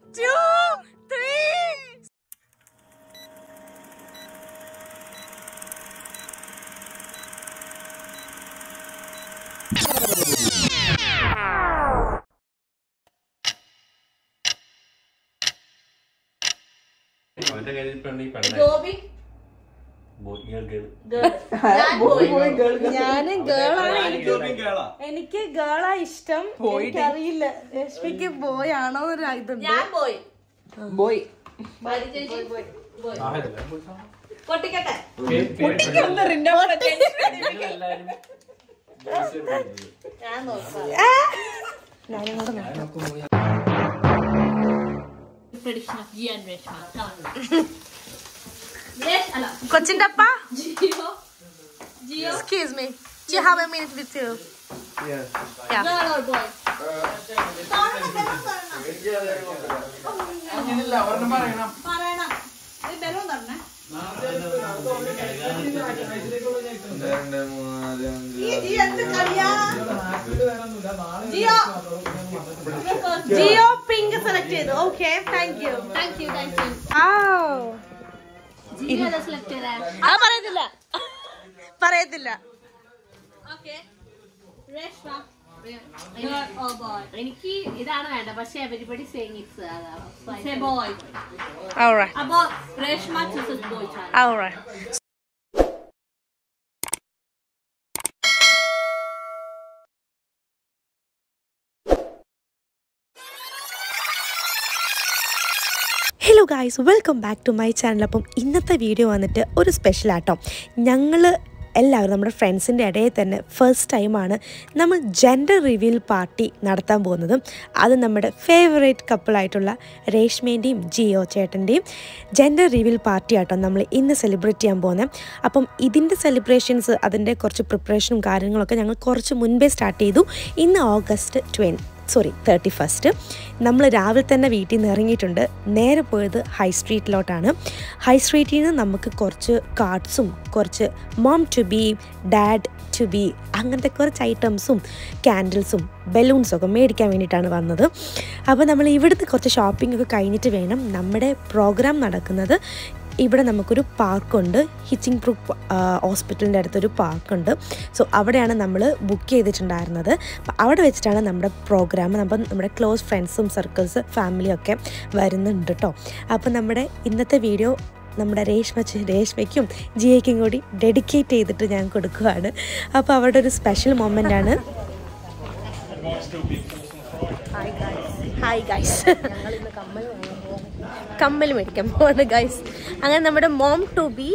two, three. അവന്റെ കയ്യിൽ പെണ്ണി പെണ്ണ ഗോപി ഞാനും ഗേളാണ് എനിക്ക് എനിക്ക് ഗേളാ ഇഷ്ടം എനിക്കറിയില്ല രശ്മിക്ക് ബോയ് ആണോ ഒരു ഇതുണ്ട് ഞാൻ പോയി ബോയ് ഭാര്യ ചേച്ചി പൊട്ടിക്കട്ടെ ഞാൻ നോക്കാം prediction of G and Reshma. Come on. Resh, അല്ല, കൊച്ചിന്റെ അപ്പ Gio. Gio, excuse me you have a minute with you girl or boy? പറയണം. ഒരു ബലൂൺ തരണേ. Gio. ജിയോ പിങ്ക് സെലക്ട് ചെയ്തു okay thank you Thank you, thank you. ആ Gio ഏതാ select ചെയ്തേ? ആ പറയത്തില്ല പറയത്തില്ല Okay. Reshma. Girl or boy? എനിക്ക് ഇതാണ് വേണ്ട പക്ഷെ everybody saying it's Say boy. alright അപ്പോ Reshma chooses boy child. alright hello guys welcome back to my channel അപ്പം ഇന്നത്തെ വീഡിയോ വന്നിട്ട് ഒരു സ്പെഷ്യൽ ആട്ടോ ഞങ്ങൾ എല്ലാവരും നമ്മുടെ ഫ്രണ്ട്സിൻ്റെ ഇടയിൽ തന്നെ ഫസ്റ്റ് ടൈമാണ് നമ്മൾ ജെൻഡർ റിവീൽ പാർട്ടി നടത്താൻ പോകുന്നത് അത് നമ്മുടെ ഫേവറേറ്റ് കപ്പിളായിട്ടുള്ള രേഷ്മേൻ്റെയും ജിയോ ചേട്ടൻ്റെയും ജെൻഡർ റിവീൽ പാർട്ടി ആട്ടോ നമ്മൾ ഇന്ന് സെലിബ്രേറ്റ് ചെയ്യാൻ പോകുന്നത് അപ്പം ഇതിൻ്റെ സെലിബ്രേഷൻസ് അതിൻ്റെ കുറച്ച് പ്രിപ്പറേഷനും കാര്യങ്ങളൊക്കെ ഞങ്ങൾ കുറച്ച് മുൻപേ സ്റ്റാർട്ട് ചെയ്തു ഇന്ന് August twenty sorry thirty first നമ്മൾ രാവിലെ തന്നെ വീട്ടിൽ നിന്ന് ഇറങ്ങിയിട്ടുണ്ട് നേരെ പോയത് ഹൈ സ്ട്രീറ്റിലോട്ടാണ് ഹൈ സ്ട്രീറ്റിൽ നിന്ന് നമുക്ക് കുറച്ച് കാർഡ്സും കുറച്ച് mom to be dad to be അങ്ങനത്തെ കുറച്ച് ഐറ്റംസും ക്യാൻഡിൽസും ബലൂൺസും ഒക്കെ മേടിക്കാൻ വേണ്ടിയിട്ടാണ് വന്നത് അപ്പോൾ നമ്മൾ ഇവിടുത്തെ കുറച്ച് ഷോപ്പിംഗ് ഒക്കെ കഴിഞ്ഞിട്ട് വേണം നമ്മുടെ പ്രോഗ്രാം നടക്കുന്നത് ഇവിടെ നമുക്കൊരു പാർക്കുണ്ട് ഹിച്ചിങ് ബ്രൂക്ക് ഹോസ്പിറ്റലിൻ്റെ അടുത്തൊരു പാർക്കുണ്ട് സോ അവിടെയാണ് നമ്മൾ ബുക്ക് ചെയ്തിട്ടുണ്ടായിരുന്നത് അപ്പോൾ അവിടെ വെച്ചിട്ടാണ് നമ്മുടെ പ്രോഗ്രാം അപ്പം നമ്മുടെ ക്ലോസ് ഫ്രണ്ട്സും സർക്കിൾസ് ഫാമിലിയൊക്കെ വരുന്നുണ്ട് കേട്ടോ അപ്പോൾ നമ്മുടെ ഇന്നത്തെ വീഡിയോ നമ്മുടെ രേഷ്മ ചെ- രേഷ്മയ്ക്കും ജിയയ്ക്കും കൂടി ഡെഡിക്കേറ്റ് ചെയ്തിട്ട് ഞാൻ കൊടുക്കുകയാണ് അപ്പോൾ അവിടെ ഒരു സ്പെഷ്യൽ മൊമെൻ്റ് ആണ് ഹായ് ഗൈസ് കമ്മൽ മേടിക്കാൻ പോവാണ് ഗൈസ് അങ്ങനെ നമ്മുടെ മോം ടു ബി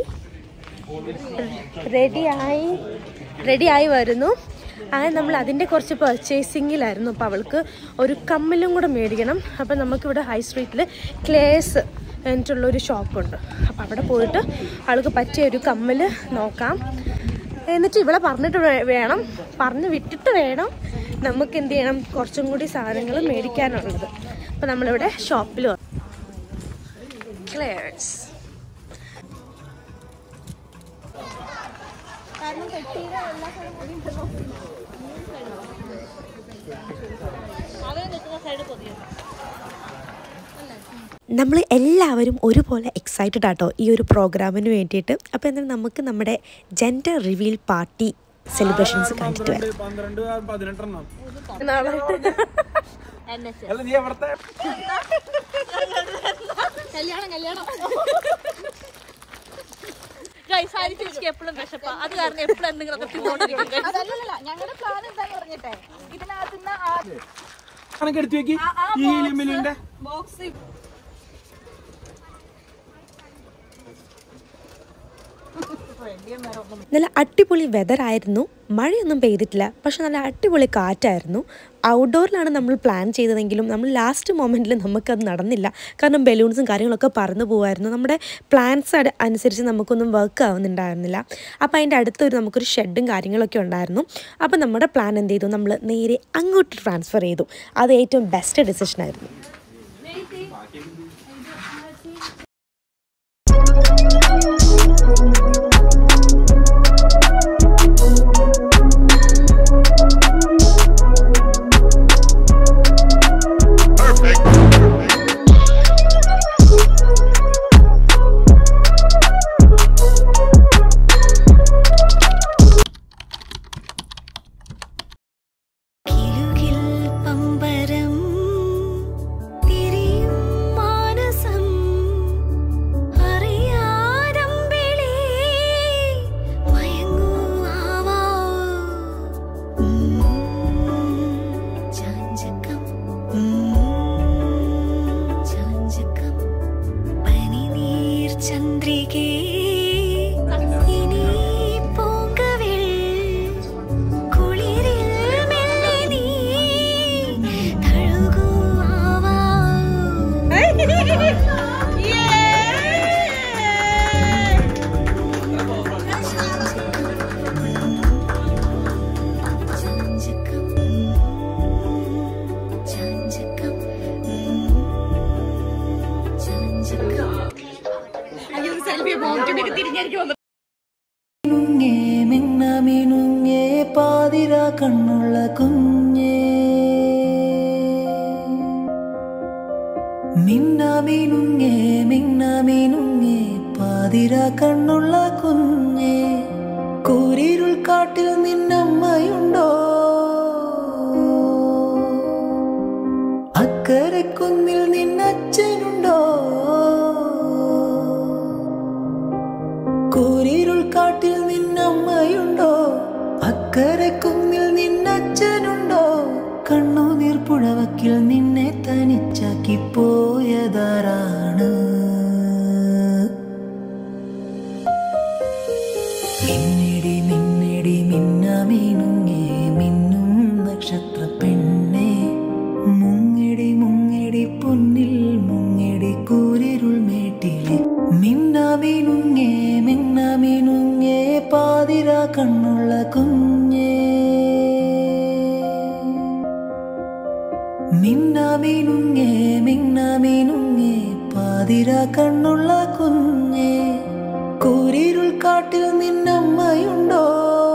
റെഡിയായി റെഡിയായി വരുന്നു അങ്ങനെ നമ്മൾ അതിൻ്റെ കുറച്ച് പർച്ചേസിങ്ങിലായിരുന്നു അപ്പോൾ അവൾക്ക് ഒരു കമ്മലും കൂടെ മേടിക്കണം അപ്പോൾ നമുക്കിവിടെ ഹൈ സ്ട്രീറ്റിൽ ക്ലേസ് എന്നിട്ടുള്ളൊരു ഷോപ്പുണ്ട് അപ്പോൾ അവിടെ പോയിട്ട് അവൾക്ക് പറ്റിയ ഒരു കമ്മൽ നോക്കാം എന്നിട്ട് ഇവിടെ പറഞ്ഞിട്ട് വേ- വേണം പറഞ്ഞ് വിട്ടിട്ട് വേണം നമുക്ക് എന്ത് ചെയ്യണം കുറച്ചും കൂടി സാധനങ്ങൾ മേടിക്കാനുള്ളത് അപ്പോൾ നമ്മളിവിടെ ഷോപ്പിൽ ക്ലെയർസ് നമ്മൾ എല്ലാവരും ഒരുപോലെ എക്സൈറ്റഡ് ആട്ടോ ഈ ഒരു പ്രോഗ്രാമിന് വേണ്ടിയിട്ട് അപ്പോൾ എന്നാൽ നമുക്ക് നമ്മുടെ ജെൻഡർ റിവീൽ പാർട്ടി സെലിബ്രേഷൻസ് കണ്ടിട്ട് വരാം പന്ത്രണ്ട് പതിനെട്ടെണ്ണം NSS. അല്ല നീ എവിടത്തെ കല്യാണം കല്യാണം ഗൈസ് ആയിരിക്കും എനിക്ക് എപ്പോഴും വിശപ്പ അത് കാരണം എപ്പോഴും എന്തെങ്കിലുമൊക്കെ തിന്നോണ്ടിരിക്കും guys. ഞങ്ങളുടെ പ്ലാൻ എന്താന്ന് പറഞ്ഞിട്ടെ ഇതിനകത്തുനിന്ന് ആ കണക്ക് എടുത്തു വെക്ക് ഈ ഹീലിയമിലിന്റെ ബോക്സ് നല്ല അടിപൊളി വെതറായിരുന്നു മഴയൊന്നും പെയ്തിട്ടില്ല പക്ഷെ നല്ല അടിപൊളി കാറ്റായിരുന്നു ഔട്ട്ഡോറിലാണ് നമ്മൾ പ്ലാൻ ചെയ്തതെങ്കിലും നമ്മൾ ലാസ്റ്റ് മൊമെൻറ്റിൽ നമുക്കത് നടന്നില്ല കാരണം ബലൂൺസും കാര്യങ്ങളൊക്കെ പറന്നു പോകുമായിരുന്നു നമ്മുടെ പ്ലാൻസ് അനുസരിച്ച് നമുക്കൊന്നും വർക്ക് ആവുന്നുണ്ടായിരുന്നില്ല അപ്പോൾ അതിൻ്റെ അടുത്തൊരു നമുക്കൊരു ഷെഡും കാര്യങ്ങളൊക്കെ ഉണ്ടായിരുന്നു അപ്പോൾ നമ്മുടെ പ്ലാൻ എന്ത് ചെയ്തു നമ്മൾ നേരെ അങ്ങോട്ട് ട്രാൻസ്ഫർ ചെയ്തു അത് ഏറ്റവും ബെസ്റ്റ് ഡിസിഷനായിരുന്നു മിനുങ്ങേ മിന്ന മിനുങ്ങേ പാതിര കണ്ണുള്ള കുഞ്ഞേ മിന്ന മിനുങ്ങേ മിന്ന മിനുങ്ങേ പാതിര കണ്ണുള്ള കുഞ്ഞേ കൂരിരുൾ കാട്ടിൽ നിന്നമ്മയുണ്ടോ അക്കരെ കുന്നിൽ നിന്നച്ഛനുണ്ടോ കൂരിരുൾ കാട്ടിൽ നിന്നമ്മയുണ്ടോ അക്കരെ കുന്നിൽ നിന്നച്ഛനുണ്ടോ കണ്ണുനീർ പുഴവക്കിൽ നിന്നെ തനിച്ചാക്കി പോയതാരാണ് മിന്നിടി മിന്നിടി മിന്നമീനുങ്ങേ മിന്നും നക്ഷത്ര പെണ്ണേ മുങ്ങിടി മുങ്ങിടി പൊന്നിൽ മുങ്ങിടി കൂരിരുൾ മേട്ടിലെ മിന്നമീനുങ്ങേ മിന്നമീനുങ്ങേ പാതിര കണ്ണുള്ള കുഞ്ഞേ മിന്നമീനുങ്ങേ മിന്നമീനുങ്ങേ പാതിര കണ്ണുള്ള കുഞ്ഞേ കൂരിരുൾ കാട്ടിൽ നിന്നമ്മയുണ്ടോ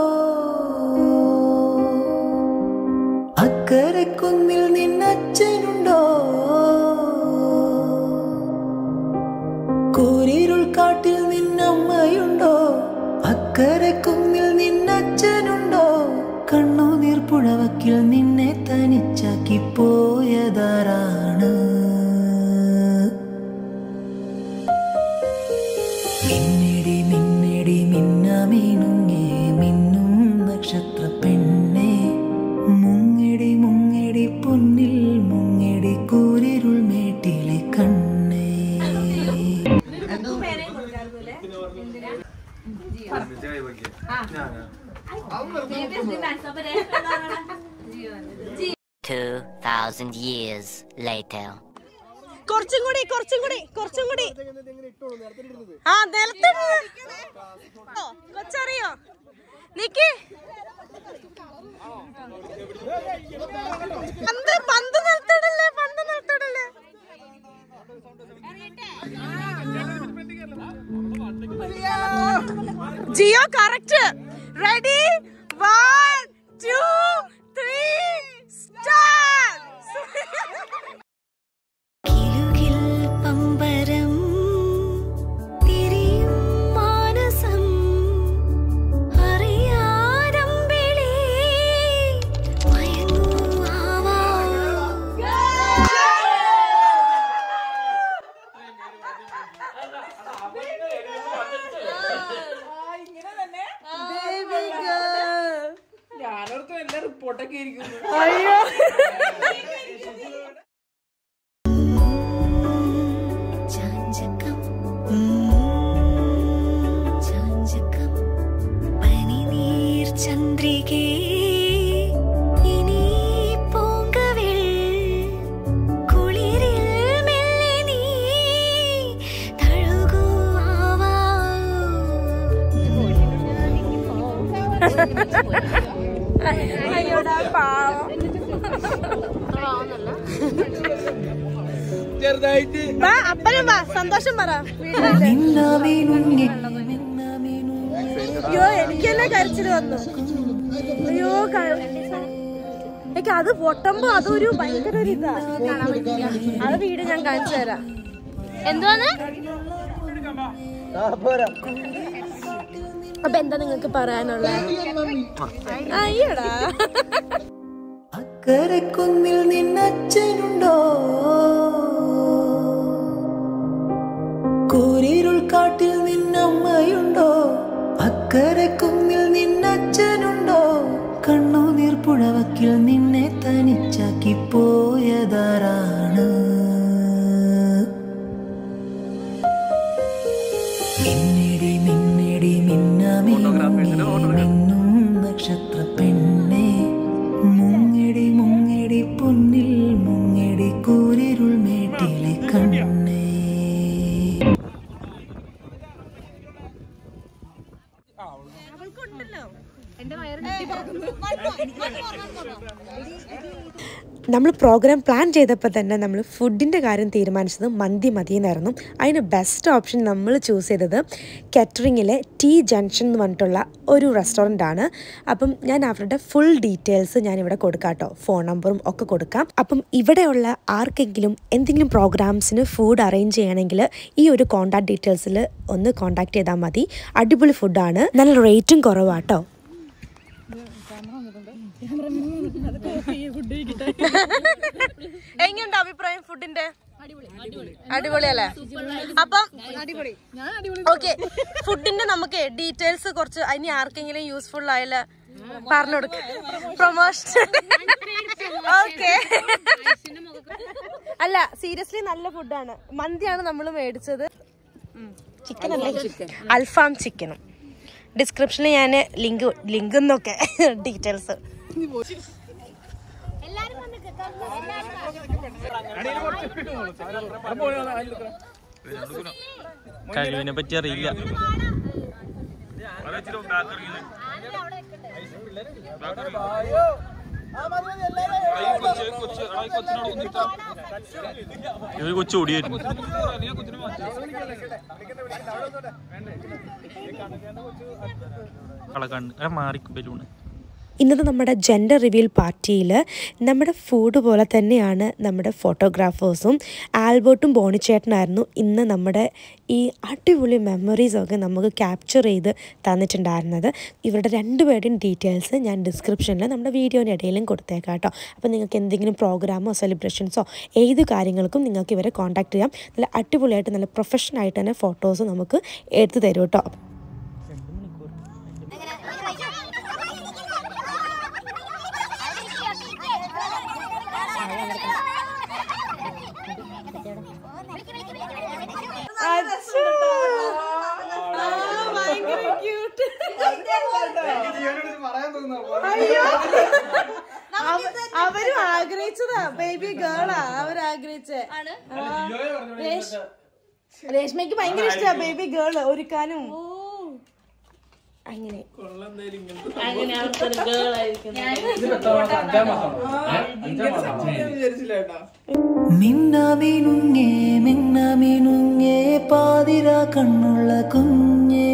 അക്കരെ കുന്നിൽ നിന്നച്ഛനുണ്ടോ കൂരിരുൾ കാട്ടിൽ നിന്നമ്മയുണ്ടോ അക്കരെ കുന്നിൽ നിന്നച്ഛനുണ്ടോ കണ്ണുനീർ പുഴവക്കിൽ നിന്നെ തനിച്ചാക്കി പോയതാരാണ് മിന്നിടി മിന്നിടി മിന്നമീനുങ്ങേ മിന്നും നക്ഷത്ര പെണ്ണേ മുങ്ങിടി മുങ്ങിടി പൊന്നിൽ മുങ്ങിടി കൂരിരുൾ മേട്ടിലെ കണ്ണേ Two thousand years later. കുറച്ചും കൂടി കുറച്ചും കൂടി കുറച്ചും കൂടി ആ നിലത്തിട കൊച്ചറിയോ നിക്ക് പന്ത് പന്ത് നിലത്തിടല്ലേ പന്ത് നിലത്തിടല്ലേ Gio correct ready one two three start കിലുകിൽ പമ്പരം തിരിയും മാനസം അറിയാരമ്പിളി മയങ്ങൂ ആവാ ഞാനോർക്കും എല്ലാ റിപ്പോർട്ടൊക്കെ ഇരിക്കുന്നു ചാഞ്ചകം ചാഞ്ചകം പനിനീർ ചന്ദ്രികേ ഇനി പൂങ്കവിൾ കുളിരിൽ മെല്ലെ നീ തഴുകൂ ആവാ ചെറുതായിട്ട് വാ അപ്പനും വാ സന്തോഷം പറ മിന്നാമീനുങ്ങി മിന്നാമീനുങ്ങി അയ്യോ എനിക്ക് തന്നെ കരച്ചില് വന്നു അയ്യോ ക- എനിക്ക് അത് പൊട്ടുമ്പോ അതൊരു ഭയങ്കര ഒരു ഇതാ അത് വീട് ഞാൻ കാണിച്ചു തരാം എന്തുവാന്ന് അപ്പൊ എന്താ നിങ്ങക്ക് പറയാനുള്ളത് അയ്യടാ അക്കരെ കുന്നിൽ നിന്നച്ഛനുണ്ടോ കൂരിരുൾ കാട്ടിൽ നിന്നമ്മയുണ്ടോ അക്കരെ കുന്നിൽ നിന്നച്ഛനുണ്ടോ കണ്ണുനീർ പുഴവക്കിൽ നിന്നെ തനിച്ചാക്കി പോയതാരാണ് മിന്നിടി മിന്നിടി മിന്നമിന്നുങ്ങി മിന്നും നക്ഷത്ര പെണ്ണേ മുങ്ങിടി മുങ്ങിടി പൊന്നിൽ മുങ്ങിടി കൂരിരുൾ മേട്ടിലെ കണ്ണേ നമ്മൾ പ്രോഗ്രാം പ്ലാൻ ചെയ്തപ്പോൾ തന്നെ നമ്മൾ ഫുഡിൻ്റെ കാര്യം തീരുമാനിച്ചത് മന്തി മതിയെന്നായിരുന്നു അതിന് ബെസ്റ്റ് ഓപ്ഷൻ നമ്മൾ ചൂസ് ചെയ്തത് കാറ്ററിങ്ങിലെ ടി ജംഗ്ഷൻ എന്ന് പറഞ്ഞിട്ടുള്ള ഒരു റെസ്റ്റോറൻ്റ് ആണ് അപ്പം ഞാൻ അവരുടെ ഫുൾ ഡീറ്റെയിൽസ് ഞാനിവിടെ കൊടുക്കാം കേട്ടോ ഫോൺ നമ്പറും ഒക്കെ കൊടുക്കാം അപ്പം ഇവിടെയുള്ള ആർക്കെങ്കിലും എന്തെങ്കിലും പ്രോഗ്രാംസിന് ഫുഡ് അറേഞ്ച് ചെയ്യണമെങ്കിൽ ഈ ഒരു കോൺടാക്ട് ഡീറ്റെയിൽസിൽ ഒന്ന് കോൺടാക്ട് ചെയ്താൽ മതി അടിപൊളി ഫുഡാണ് നല്ല റേറ്റും കുറവാട്ടോ എങ്ങനെയുണ്ട് അഭിപ്രായം ഫുഡിന്റെ അടിപൊളിയല്ലേ അപ്പം അടിപൊളി ഓക്കെ ഫുഡിന്റെ നമുക്ക് ഡീറ്റെയിൽസ് കുറച്ച് ഇനി ആർക്കെങ്കിലും യൂസ്ഫുൾ ആയാല പറഞ്ഞു കൊടുക്ക പ്രൊമോഷൻ ഓക്കെ അല്ല സീരിയസ്ലി നല്ല ഫുഡാണ് മന്തിയാണ് നമ്മൾ മേടിച്ചത് ചിക്കൻ അല്ലേ അൽഫാം ചിക്കനും ഡിസ്ക്രിപ്ഷനിൽ ഞാൻ ലിങ്ക് ലിങ്ക് എന്നൊക്കെ ഡീറ്റെയിൽസ് കഴിവിനെ പറ്റി അറിയില്ല ഇവര് കൊച്ചു ഓടിയായിരുന്നു കളക്കണ്ട് മാറി ബലൂണ് ഇന്നത്തെ നമ്മുടെ ജെൻഡർ റിവീൽ പാർട്ടിയിൽ നമ്മുടെ ഫുഡ് പോലെ തന്നെയാണ് നമ്മുടെ ഫോട്ടോഗ്രാഫേഴ്സും ആൽബർട്ടും ബോണിച്ചേട്ടനായിരുന്നു ഇന്ന് നമ്മുടെ ഈ അടിപൊളി മെമ്മറീസൊക്കെ നമുക്ക് ക്യാപ്ചർ ചെയ്ത് തന്നിട്ടുണ്ടായിരുന്നത് ഇവരുടെ രണ്ടുപേരുടെയും ഡീറ്റെയിൽസ് ഞാൻ ഡിസ്ക്രിപ്ഷനിൽ നമ്മുടെ വീഡിയോൻ്റെ ഇടയിലും കൊടുത്തേക്കാം കേട്ടോ അപ്പോൾ നിങ്ങൾക്ക് എന്തെങ്കിലും പ്രോഗ്രാമോ സെലിബ്രേഷൻസോ ഏത് കാര്യങ്ങൾക്കും നിങ്ങൾക്ക് ഇവരെ കോൺടാക്ട് ചെയ്യാം നല്ല അടിപൊളിയായിട്ട് നല്ല പ്രൊഫഷണലായിട്ട് തന്നെ ഫോട്ടോസ് നമുക്ക് എടുത്തു തരും കേട്ടോ അവരും ആഗ്രഹിച്ചതാ ബേബി ഗേളാ അവർ ആഗ്രഹിച്ചേ രേഷ്മയ്ക്ക് ഭയങ്കര ഇഷ്ടാ ബേബി ഗേള് ഒരുക്കാനും അങ്ങനെ അങ്ങനെ അവർക്കൊരു ഗേൾ ആയിരിക്കും വിചാരിച്ചില്ല കേട്ടോ മിന്നാമിനുങ്ങേ മിന്നാമിനുങ്ങേ പാതിര കണ്ണുള്ള കുഞ്ഞേ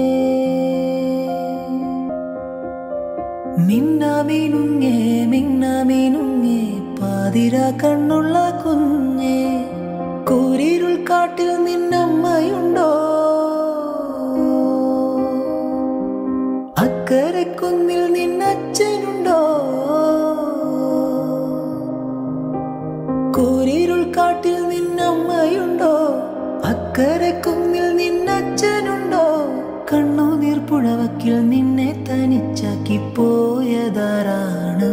മിന്നാമിനുങ്ങേ മിന്നാമിനുങ്ങേ പാതിര കണ്ണുള്ള കുഞ്ഞേ കൂരിരുൾ കാട്ടിൽ നിന്നമ്മയുണ്ടോ അക്കരെ കുന്നിൽ നിന്നച്ഛനുണ്ടോ കൂരിരുൾ കാട്ടിൽ നിന്നമ്മയുണ്ടോ അക്കരെ കുന്നിൽ നിന്നച്ഛനുണ്ടോ കണ്ണുനീർ പുഴവക്കിൽ നിന്നെ തനിച്ചാക്കി പോയതാരാണ്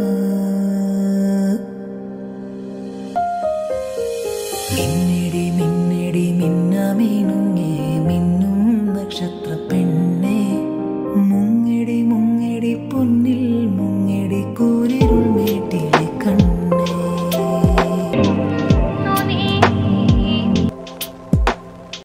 മിന്നിടി മിന്നിടി മിന്നാമീനുങ്ങേ